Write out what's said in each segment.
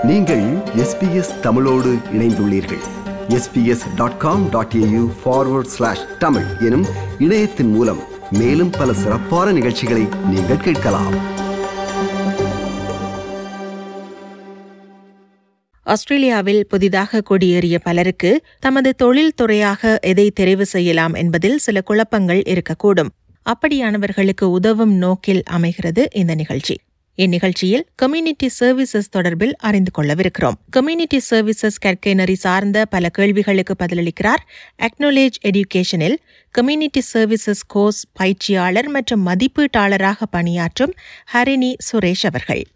நீங்கள் எஸ்பிஎஸ் தமிழோடு இணைந்துள்ளீர்கள் SBS dot com dot AU forward slash Tamil எனும் இணையத்தின் மூலம் மேலும் பல சிறப்பான நிகழ்ச்சிகளை நீங்கள் கேட்கலாம் ஆஸ்திரேலியாவில் புதிதாக குடியேறிய பலருக்கு தமது தொழில் துறையாக எதை தெரிவு செய்யலாம் என்பதில் சில குழப்பங்கள் இருக்கக்கூடும் அப்படியானவர்களுக்கு உதவும் நோக்கில் அமைகிறது இந்த நிகழ்ச்சி இந்நிகழ்ச்சியில் கம்யூனிட்டி சர்வீசஸ் தொடர்பில் அறிந்து கொள்ளவிருக்கிறோம் கம்யூனிட்டி சர்வீசஸ் கற்கைனரி சார்ந்த பல கேள்விகளுக்கு பதிலளிக்கிறார் அக்னாலேஜ் எடுகேஷனில் கம்யூனிட்டி சர்வீசஸ் கோர்ஸ் பயிற்சியாளர் மற்றும் மதிப்பீட்டாளராக பணியாற்றும் ஹரிணி சுரேஷ் அவர்கள்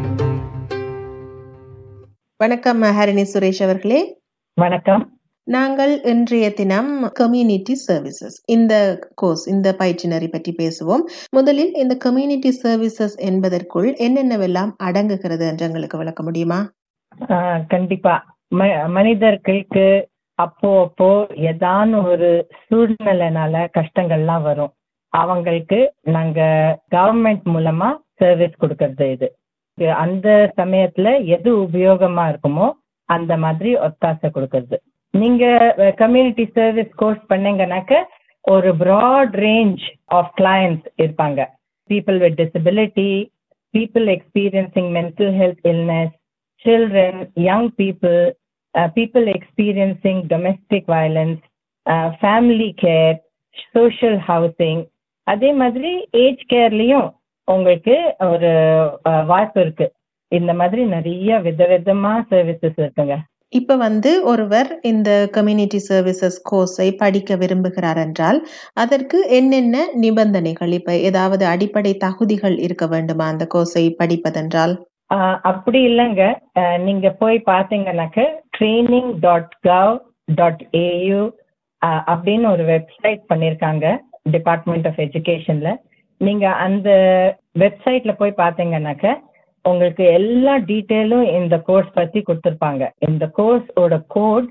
வணக்கம் ஹரிணி சுரேஷ் அவர்களே வணக்கம் நாங்கள் இன்றைய தினம் கம்யூனிட்டி சர்வீசஸ் இந்த கோர்ஸ் இந்த பயிற்சினரை பற்றி பேசுவோம் முதலில் இந்த கம்யூனிட்டி சர்வீசஸ் என்பதற்குள் என்னென்னவெல்லாம் அடங்குகிறது என்று எங்களுக்கு விளக்க முடியுமா ஆஹ் கண்டிப்பா ம- மனிதர்களுக்கு அப்போ அப்போ ஏதான ஒரு சூழ்நிலைனால கஷ்டங்கள்லாம் வரும் அவங்களுக்கு நாங்க கவர்மெண்ட் மூலமா சர்வீஸ் கொடுக்கறது இது இது அந்த சமயத்துல எது உபயோகமா இருக்குமோ அந்த மாதிரி ஒத்தாசை கொடுக்கறது நீங்க கம்யூனிட்டி சர்வீஸ் கோர்ஸ் பண்ணீங்கன்னாக்க ஒரு ப்ராட் ரேஞ்ச் ஆஃப் கிளையண்ட்ஸ் இருப்பாங்க people with disability people experiencing mental health illness, children, young people, uh, people experiencing domestic violence, uh, family care, social housing. அதே மாதிரி ஏஜ் கேர்லயும் உங்களுக்கு ஒரு uh, வாய்ப்பு இருக்கு இந்த மாதிரி நிறைய விதவிதமா சர்வீசஸ் இருக்குங்க இப்ப வந்து ஒருவர் இந்த கம்யூனிட்டி சர்வீசஸ் கோர்ஸை படிக்க விரும்புகிறார் என்றால் அதற்கு என்னென்ன நிபந்தனைகள் இப்ப ஏதாவது அடிப்படை தகுதிகள் இருக்க வேண்டுமா அந்த கோர்ஸை படிப்பதென்றால் ஆஹ் அப்படி இல்லைங்க ஆஹ் நீங்க போய் பார்த்தீங்கன்னாக்க training dot gov dot AU அப்படின்னு ஒரு வெப்சைட் பண்ணியிருக்காங்க டிபார்ட்மெண்ட் ஆஃப் எஜுகேஷன்ல நீங்க அந்த வெப்சைட்ல போய் பார்த்தீங்கன்னாக்க உங்களுக்கு எல்லா டீட்டெயிலும் இந்த கோர்ஸ் பத்தி கொடுத்துருப்பாங்க இந்த கோர்ஸோட code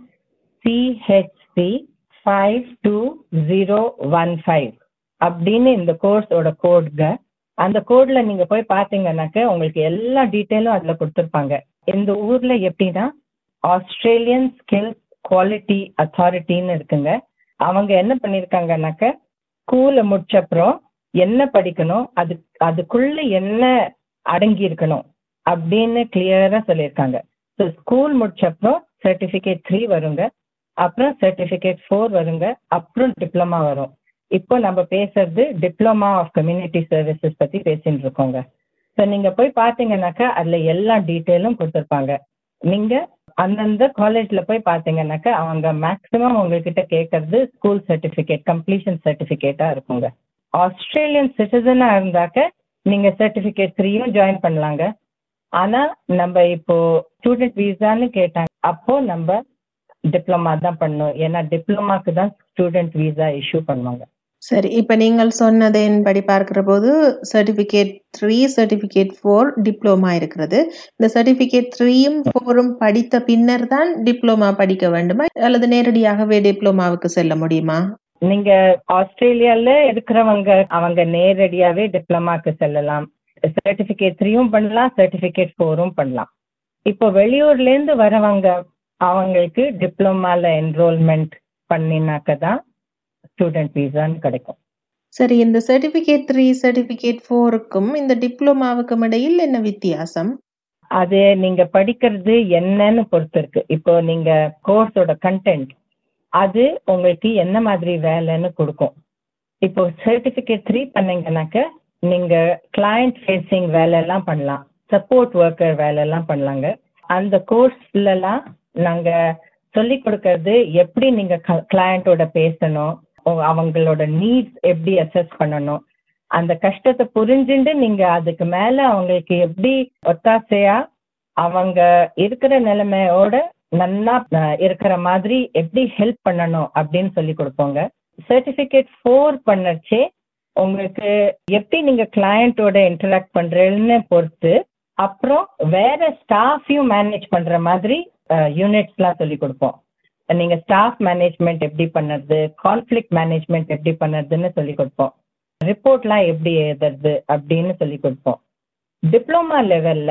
CHC five two zero one five அப்படின்னு இந்த கோர்ஸோட கோட்க அந்த கோட்ல நீங்க போய் பாத்தீங்கன்னாக்க உங்களுக்கு எல்லா டீட்டெயிலும் அதுல கொடுத்துருப்பாங்க இந்த ஊர்ல எப்படின்னா ஆஸ்திரேலியன் ஸ்கில் குவாலிட்டி அத்தாரிட்டின்னு இருக்குங்க அவங்க என்ன பண்ணிருக்காங்கன்னாக்க ஸ்கூல்ல முடிச்சப்புறம் என்ன படிக்கணும் அது அதுக்குள்ள என்ன அடங்கி இருக்கணும் அப்படின்னு கிளியரா சொல்லியிருக்காங்க ஸோ ஸ்கூல் முடிச்சப்புறம் சர்டிபிகேட் த்ரீ வருங்க அப்புறம் சர்டிபிகேட் ஃபோர் வருங்க அப்புறம் டிப்ளமா வரும் இப்போ நம்ம பேசுறது டிப்ளமா ஆஃப் கம்யூனிட்டி சர்வீசஸ் பத்தி பேசிட்டு இருக்கோங்க ஸோ நீங்க போய் பாத்தீங்கன்னாக்கா அதுல எல்லா டீட்டெயிலும் கொடுத்துருப்பாங்க நீங்க அந்தந்த காலேஜ்ல போய் பாத்தீங்கன்னாக்கா அவங்க மேக்சிமம் உங்ககிட்ட கேட்கறது ஸ்கூல் சர்டிபிகேட் கம்ப்ளீஷன் சர்டிபிகேட்டா இருக்குங்க ஆஸ்திரேலியன் சிட்டிசனா இருந்தாக்க நீங்க சர்டிபிகேட் த்ரீயும் ஜாயின் பண்ணலாங்க ஆனா நம்ம இப்போ ஸ்டூடெண்ட் விசான்னு கேட்டாங்க அப்போ நம்ம டிப்ளமா தான் பண்ணணும் ஏன்னா டிப்ளமாக்கு தான் ஸ்டூடெண்ட் விசா இஷ்யூ பண்ணுவாங்க சரி இப்ப நீங்கள் சொன்னதின்படி பார்க்கிற போது certificate three certificate four diploma இருக்கிறது இந்த சர்டிபிகேட் த்ரீயும் ஃபோரும் படித்த பின்னர் தான் டிப்ளோமா படிக்க வேண்டுமா அல்லது நேரடியாகவே டிப்ளோமாவுக்கு செல்ல முடியுமா நீங்க ஆஸ்திரேலியால இருக்கிறவங்க அவங்க நேரடியாவே டிப்ளமாக்கு செல்லலாம் சர்டிபிகேட் த்ரீயும் பண்ணலாம் சர்டிபிகேட் ஃபோரும் பண்ணலாம் இப்போ வெளியூர்ல இருந்து வரவங்க அவங்களுக்கு டிப்ளமால என்ரோல்மெண்ட் பண்ணினாக்க தான் ஸ்டூடெண்ட் விசான்னு கிடைக்கும் சரி இந்த சர்டிபிகேட் த்ரீ சர்டிபிகேட் ஃபோருக்கும் இந்த டிப்ளோமாவுக்கும் இடையில் என்ன வித்தியாசம் அது நீங்க படிக்கிறது என்னன்னு பொறுத்து இருக்கு இப்போ நீங்க கோர்ஸோட கண்டென்ட் அது உங்களுக்கு என்ன மாதிரி வேலைன்னு கொடுக்கும் இப்போ சர்டிபிகேட் த்ரீ பண்ணீங்கன்னாக்க நீங்க கிளையண்ட் ஃபேஸிங் வேலை எல்லாம் பண்ணலாம் சப்போர்ட் ஒர்க்கர் வேலை எல்லாம் பண்ணலாங்க அந்த கோர்ஸ்லாம் நாங்க சொல்லி கொடுக்கறது எப்படி நீங்க கிளையண்டோட பேசணும் உ- அவங்களோட நீட்ஸ் எப்படி அசஸ் பண்ணணும் அந்த கஷ்டத்தை புரிஞ்சுட்டு நீங்க அதுக்கு மேல அவங்களுக்கு எப்படி ஒத்தாசையா அவங்க இருக்கிற நிலைமையோட நல்லா அஹ், இருக்கிற மாதிரி எப்படி ஹெல்ப் பண்ணணும் அப்படின்னு சொல்லி கொடுப்போங்க சர்டிபிகேட் ஃபோர் பண்ணச்சே உங்களுக்கு எப்படி நீங்க கிளையண்டோட இன்டராக்ட் பண்றேன்னு பொறுத்து அப்புறம் வேற ஸ்டாஃபையும் மேனேஜ் பண்ற மாதிரி யூனிட்ஸ்லாம் சொல்லி கொடுப்போம் நீங்க ஸ்டாஃப் மேனேஜ்மெண்ட் எப்படி பண்ணுறது கான்ஃப்ளிக்ட் மேனேஜ்மெண்ட் எப்படி பண்ணுறதுன்னு சொல்லி கொடுப்போம் ரிப்போர்ட்லாம் எப்படி எழுதுறது அப்படின்னு சொல்லி கொடுப்போம் டிப்ளமா லெவல்ல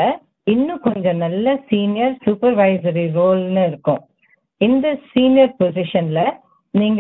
இன்னும் கொஞ்சம் நல்ல சீனியர் சூப்பர்வைசரி ரோல்னு இருக்கும் இந்த சீனியர் பொசிஷன்ல நீங்க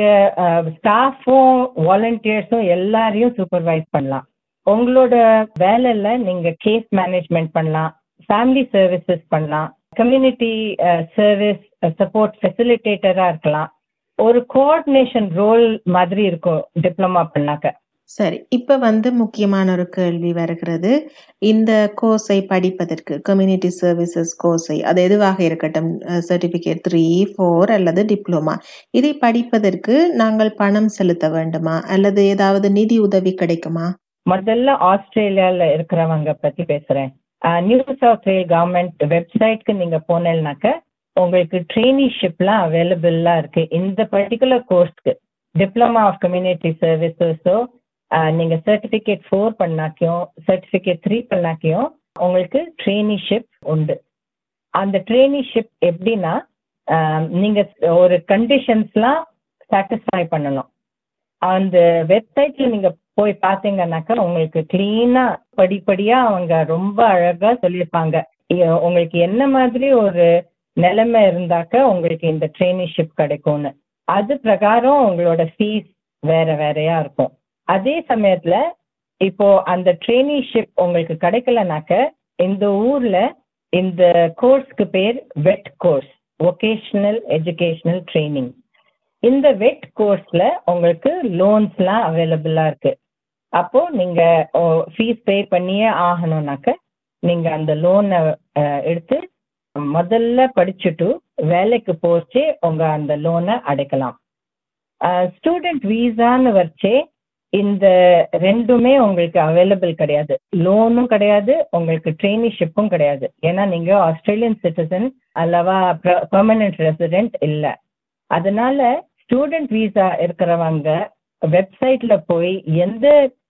ஸ்டாஃபும் வாலண்டியர்ஸும் எல்லாரையும் சூப்பர்வைஸ் பண்ணலாம் உங்களோட வேலையில நீங்க கேஸ் மேனேஜ்மெண்ட் பண்ணலாம் ஃபேமிலி சர்வீசஸ் பண்ணலாம் கம்யூனிட்டி சர்வீஸ் சப்போர்ட் ஃபெசிலிட்டேட்டரா இருக்கலாம் ஒரு கோஆர்டினேஷன் ரோல் மாதிரி இருக்கும் டிப்ளமா பண்ணாக்க சரி இப்ப வந்து முக்கியமான ஒரு கேள்வி வருகிறது இந்த கோர்ஸை படிப்பதற்கு கம்யூனிட்டி சர்வீசஸ் கோர்ஸை அது எதுவாக இருக்கட்டும் சர்டிபிகேட் த்ரீ ஃபோர் அல்லது டிப்ளமா இதை படிப்பதற்கு நாங்கள் பணம் செலுத்த வேண்டுமா அல்லது ஏதாவது நிதி உதவி கிடைக்குமா முதல்ல ஆஸ்திரேலியால இருக்கிறவங்க பத்தி பேசுறேன் நியூ சவுத் வேல் கவர்மெண்ட் வெப்சைட்க்கு நீங்க போனேன்னாக்க உங்களுக்கு ட்ரெயினிஷிப்லாம் அவைலபிளா இருக்கு இந்த பர்டிகுலர் கோர்ஸ்க்கு டிப்ளமா ஆஃப் கம்யூனிட்டி சர்வீசஸோ நீங்க சர்டிபிகேட் ஃபோர் பண்ணாக்கியும் சர்டிபிகேட் த்ரீ பண்ணாக்கியும் உங்களுக்கு ட்ரெயினிஷிப் உண்டு அந்த ட்ரெயினிஷிப் எப்படின்னா நீங்க ஒரு கண்டிஷன்ஸ்லாம் சாட்டிஸ்ஃபை பண்ணணும் அந்த வெப்சைட்ல நீங்க போய் பார்த்தீங்கன்னாக்கா உங்களுக்கு கிளீனா படிப்படியா அவங்க ரொம்ப அழகா சொல்லியிருப்பாங்க உங்களுக்கு என்ன மாதிரி ஒரு நிலைமை இருந்தாக்க உங்களுக்கு இந்த ட்ரெயினிஷிப் கிடைக்கும்னு அது பிரகாரம் உங்களோட ஃபீஸ் வேற வேறையா இருக்கும் அதே சமயத்துல இப்போ அந்த ட்ரெயினிஷிப் உங்களுக்கு கிடைக்கலனாக்க இந்த ஊர்ல இந்த கோர்ஸ்க்கு பேர் VET course vocational educational training இந்த வெட் கோர்ஸ்ல உங்களுக்கு லோன்ஸ்லாம் அவைலபிளா இருக்கு அப்போ நீங்க ஃபீஸ் பே பண்ணியே ஆகணும்னாக்க நீங்க அந்த லோனை எடுத்து முதல்ல படிச்சுட்டு வேலைக்கு போச்சே உங்க அந்த லோனை அடைக்கலாம் ஸ்டூடெண்ட் வீசான்னு வச்சே இந்த ரெண்டுமே உங்களுக்கு அவைலபிள் கிடையாது லோனும் கிடையாது உங்களுக்கு ட்ரெயினிஷிப்பும் கிடையாது ஏன்னா நீங்க ஆஸ்திரேலியன் சிட்டிசன் அல்லவா பெர்மனன்ட் ரெசிடென்ட் இல்லை அதனால ஸ்டூடெண்ட் வீசா இருக்கிறவங்க வெப்சைட்ல போய் எந்த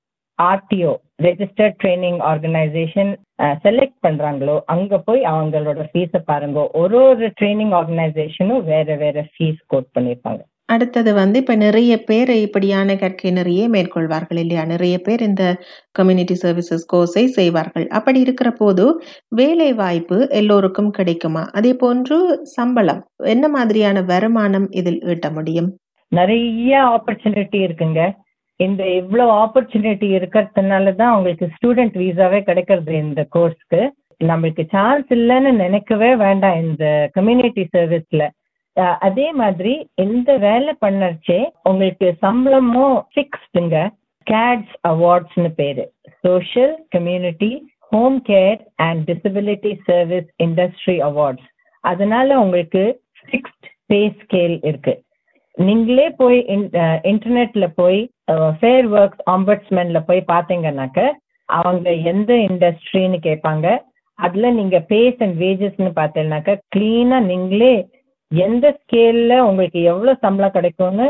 RTO registered training organisation select பண்றாங்களோ அங்க போய் அவங்களோட ஃபீஸை பாருங்க ஒரு ஒரு ட்ரைனிங் ஆர்கனைசேஷனும் வேற வேற ஃபீஸ் கோட் பண்ணியிருப்பாங்க அடுத்தது வந்து இப்ப நிறைய பேர் இப்படியான கற்கை நிறைய மேற்கொள்வார்கள் இல்லையா நிறைய பேர் இந்த கம்யூனிட்டி சர்வீசஸ் கோர்ஸை செய்வார்கள் அப்படி இருக்கிற போது வேலை வாய்ப்பு எல்லோருக்கும் கிடைக்குமா அதே போன்று சம்பளம் என்ன மாதிரியான வருமானம் இதில் ஈட்ட முடியும் நிறைய ஆப்பர்ச்சுனிட்டி இருக்குங்க இந்த இவ்வளவு ஆப்பர்ச்சுனிட்டி இருக்கிறதுனால தான் உங்களுக்கு ஸ்டூடெண்ட் வீசாவே கிடைக்கிறது இந்த கோர்ஸ்க்கு நம்மளுக்கு சான்ஸ் இல்லைன்னு நினைக்கவே வேண்டாம் இந்த கம்யூனிட்டி சர்வீஸ்ல அதே மாதிரி இந்த வேலை பண்ணச்சே உங்களுக்கு சம்பளமும் ஃபிக்ஸ்டுங்க கேட்ஸ் அவார்ட்ஸ்னு பேரு social community home care and disability service industry awards அதனால உங்களுக்கு ஃபிக்ஸ்ட் பே ஸ்கேல் இருக்கு நீங்களே போய் இன்டர்நெட்ல போய் ஃபேர் ஒர்க்ஸ் ஆம்பட்ஸ்மென்ல போய் பார்த்தீங்கன்னாக்க அவங்க எந்த இண்டஸ்ட்ரின்னு கேட்பாங்க அதுல நீங்க பேஸ் அண்ட் வேஜஸ்ன்னு பார்த்தீங்கன்னாக்க கிளீனா நீங்களே எந்த ஸ்கேல்ல உங்களுக்கு எவ்வளவு சம்பளம் கிடைக்கும்னு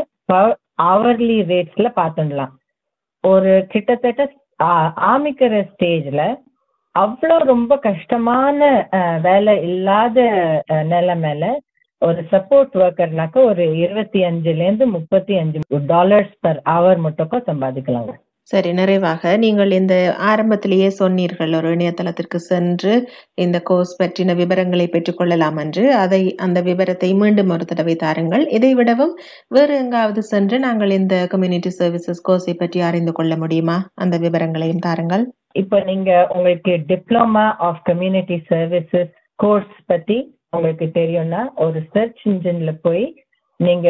அவர்லி ரேட்ஸ்ல பார்த்துடலாம் ஒரு கிட்டத்தட்ட ஆமிக்கிற ஸ்டேஜ்ல அவ்வளோ ரொம்ப கஷ்டமான வேலை இல்லாத நிலைமையில ஒரு சப்போர்ட் ஒர்க்கர்னாக்க ஒரு இருபத்தி அஞ்சுல இருந்து முப்பத்தி அஞ்சு டாலர்ஸ் பர் ஹவர் மட்டும் சம்பாதிக்கலாங்க சரி நிறைவாக நீங்கள் இந்த ஆரம்பத்திலேயே சொன்னீர்கள் ஒரு இணையதளத்திற்கு சென்று இந்த கோர்ஸ் பற்றின விவரங்களை பெற்றுக்கொள்ளலாம் என்று அதை அந்த விவரத்தை மீண்டும் ஒரு தடவை தாருங்கள் இதை விடவும் வேறு எங்காவது சென்று நாங்கள் இந்த கம்யூனிட்டி சர்வீசஸ் கோர்ஸை பற்றி அறிந்து கொள்ள முடியுமா அந்த விவரங்களையும் தாருங்கள் இப்போ நீங்க உங்களுக்கு diploma of community services course பத்தி உங்களுக்கு தெரியும்னா ஒரு சர்ச் இன்ஜின்ல போய் நீங்க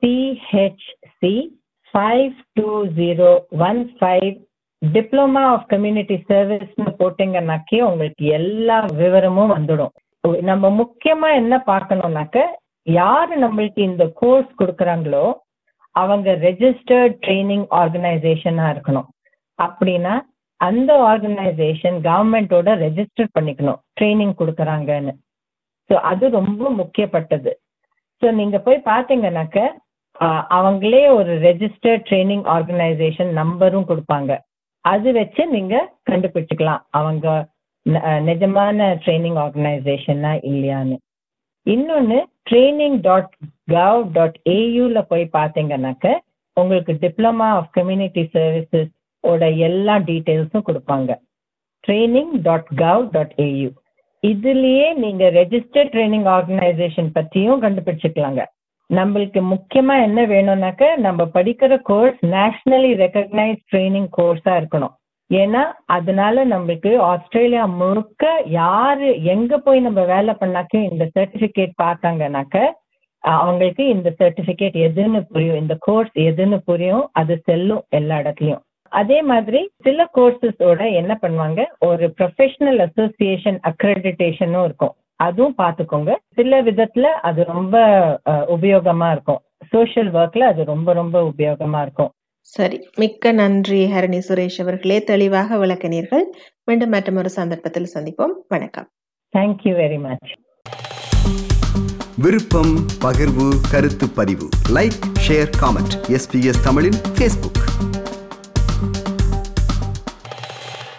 CHC five two zero one five diploma of community சர்வீஸ்னு போட்டீங்கன்னாக்கே உங்களுக்கு எல்லா விவரமும் வந்துடும் நம்ம முக்கியமா என்ன பார்க்கணும்னாக்க யாரு நம்மளுக்கு இந்த கோர்ஸ் கொடுக்குறாங்களோ அவங்க ரெஜிஸ்டர்ட் ட்ரைனிங் ஆர்கனைசேஷனா இருக்கணும் அப்படின்னா அந்த ஆர்கனைசேஷன் கவர்மெண்டோட ரெஜிஸ்டர் பண்ணிக்கணும் ட்ரைனிங் கொடுக்குறாங்கன்னு ஸோ அது ரொம்ப முக்கியப்பட்டது ஸோ நீங்க போய் பார்த்தீங்கன்னாக்க அவங்களே ஒரு ரெஜிஸ்டர்ட் ட்ரைனிங் ஆர்கனைசேஷன் நம்பரும் கொடுப்பாங்க அது வச்சு நீங்க கண்டுபிடிச்சுக்கலாம் அவங்க நிஜமான ட்ரைனிங் ஆர்கனைசேஷனா இல்லையான்னு இன்னொன்னு ட்ரைனிங் டாட் கவ் டாட் ஏயூல போய் பார்த்தீங்கன்னாக்க உங்களுக்கு டிப்ளமா ஆஃப் கம்யூனிட்டி சர்வீசஸ் ஓட எல்லா டீட்டெயில்ஸும் கொடுப்பாங்க training dot gov dot AU இதுலயே நீங்க ரெஜிஸ்டர்ட் ட்ரைனிங் ஆர்கனைசேஷன் பத்தியும் கண்டுபிடிச்சுக்கலாங்க நம்மளுக்கு முக்கியமா என்ன வேணும்னாக்க நம்ம படிக்கிற கோர்ஸ் நேஷனலி ரெக்கக்னைஸ் ட்ரைனிங் கோர்ஸா இருக்கணும் ஏன்னா அதனால நம்மளுக்கு ஆஸ்திரேலியா முழுக்க யாரு எங்க போய் நம்ம வேலை பண்ணாக்கும் இந்த சர்டிபிகேட் பார்த்தாங்கனாக்க அவங்களுக்கு இந்த சர்டிபிகேட் எதுன்னு புரியும் இந்த கோர்ஸ் எதுன்னு புரியும் அது செல்லும் எல்லா இடத்துலயும் அதே மாதிரி சில கோர்சஸோட என்ன பண்ணுவாங்க ஒரு ப்ரொஃபஷனல் அசோசியேஷன் அக்ரெடிட்டேஷனும் இருக்கும் அதுவும் பார்த்துக்கோங்க சில விதத்துல அது ரொம்ப உபயோகமா இருக்கும் சோஷியல் ஒர்க்ல அது ரொம்ப ரொம்ப உபயோகமா இருக்கும் சரி மிக்க நன்றி ஹரணி சுரேஷ் அவர்களே தெளிவாக விளக்கினீர்கள் மீண்டும் மற்றொரு சந்தர்ப்பத்தில் சந்திப்போம் வணக்கம் தேங்க்யூ வெரி மச் விருப்பம் பகிர்வு கருத்து பதிவு லைக் ஷேர் காமெண்ட் எஸ்பிஎஸ் தமிழின் ஃபேஸ்புக்